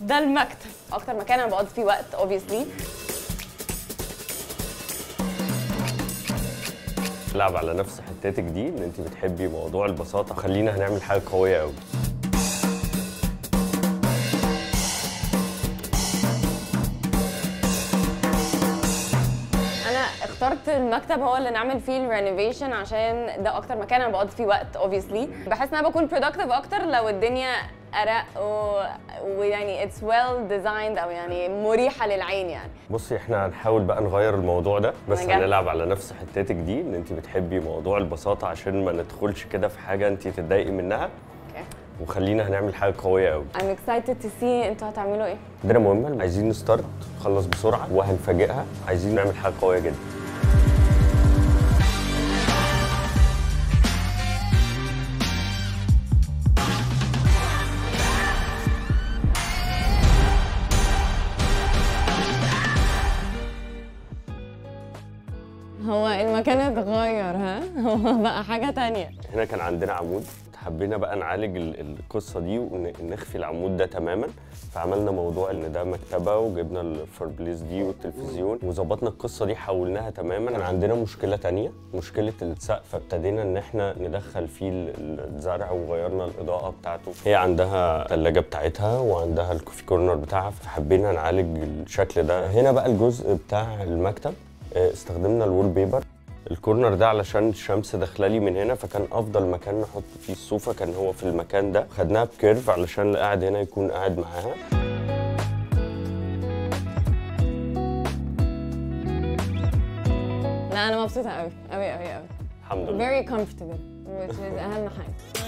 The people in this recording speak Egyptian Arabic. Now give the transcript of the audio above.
ده المكتب اكتر مكان انا بقضي فيه وقت obviously لعب على نفس حتتك دي ان انت بتحبي موضوع البساطه خلينا هنعمل حاجه قويه قوي انا اخترت المكتب هو اللي نعمل فيه الرينوفيشن عشان ده اكتر مكان انا بقضي فيه وقت obviously بحس ان انا بكون productive اكتر لو الدنيا ارق و... ويعني اتس ويل ديزايند او يعني مريحه للعين يعني بصي احنا هنحاول بقى نغير الموضوع ده بس أنا جاهزة. هنلعب على نفس حتتك دي ان انت بتحبي موضوع البساطه عشان ما ندخلش كده في حاجه انت تتضايقي منها اوكي وخلينا هنعمل حاجه قويه قوي I'm excited to see انتوا هتعملوا ايه عندنا مهمه عايزين نستارت نخلص بسرعه وهنفاجئها عايزين نعمل حاجه قويه جدا هو المكان اتغير ها هو بقى حاجه تانية هنا كان عندنا عمود حبينا بقى نعالج ال- القصه دي ونخفي العمود ده تماما فعملنا موضوع ان ده مكتبه وجبنا الفربليز دي والتلفزيون وظبطنا القصه دي حولناها تماما كان عندنا مشكله تانية مشكله السقف فابتدينا ان احنا ندخل فيه ال- ال- الزرع وغيرنا الاضاءه بتاعته هي عندها ثلاجه بتاعتها وعندها الكوفي كورنر بتاعها فحبينا نعالج الشكل ده هنا بقى الجزء بتاع المكتب آه، استخدمنا الوول بيبر الكورنر ده علشان الشمس داخله لي من هنا فكان افضل مكان نحط فيه الصوفه كان هو في المكان ده خدناها بكيرف علشان اللي قاعد هنا يكون قاعد معاها لا انا مبسوطه قوي قوي قوي قوي الحمد لله very comfortable which is اهم حاجه